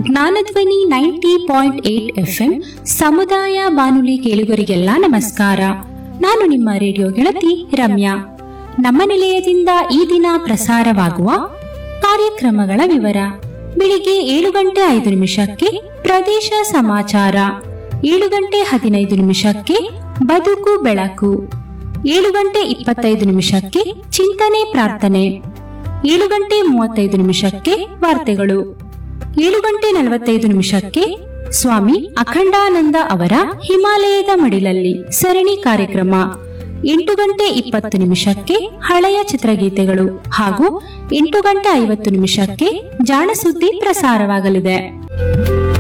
ಜ್ಞಾನಧ್ವನಿ ninety point eight FM ಸಮುದಾಯ ಬಾನುಲಿ ಕೇಳುಗರಿಗೆಲ್ಲ ನಮಸ್ಕಾರ ನಾನು ನಿಮ್ಮ ರೇಡಿಯೋ ಗೆಳತಿ ರಮ್ಯಾ ನಮ್ಮ ನಿಲಯದಿಂದ ಈ ದಿನ ಪ್ರಸಾರವಾಗುವ ಕಾರ್ಯಕ್ರಮಗಳ ವಿವರ ಬೆಳಿಗ್ಗೆ ಏಳು ಗಂಟೆ ಐದು ನಿಮಿಷಕ್ಕೆ ಪ್ರದೇಶ ಸಮಾಚಾರ ಏಳು ಗಂಟೆ ಹದಿನೈದು ನಿಮಿಷಕ್ಕೆ ಬದುಕು ಬೆಳಕು ಏಳು ಗಂಟೆ ಇಪ್ಪತ್ತೈದು ನಿಮಿಷಕ್ಕೆ ಚಿಂತನೆ ಪ್ರಾರ್ಥನೆ ಏಳು ಗಂಟೆ ಮೂವತ್ತೈದು ನಿಮಿಷಕ್ಕೆ ವಾರ್ತೆಗಳು ಏಳು ಗಂಟೆ ನಲವತ್ತೈದು ನಿಮಿಷಕ್ಕೆ ಸ್ವಾಮಿ ಅಖಂಡಾನಂದ ಅವರ ಹಿಮಾಲಯದ ಮಡಿಲಲ್ಲಿ ಸರಣಿ ಕಾರ್ಯಕ್ರಮ ಎಂಟು ಗಂಟೆ ಇಪ್ಪತ್ತು ನಿಮಿಷಕ್ಕೆ ಹಳೆಯ ಚಿತ್ರಗೀತೆಗಳು ಹಾಗೂ ಎಂಟು ಗಂಟೆ ಐವತ್ತು ನಿಮಿಷಕ್ಕೆ ಜಾಣಸುದ್ದಿ ಪ್ರಸಾರವಾಗಲಿದೆ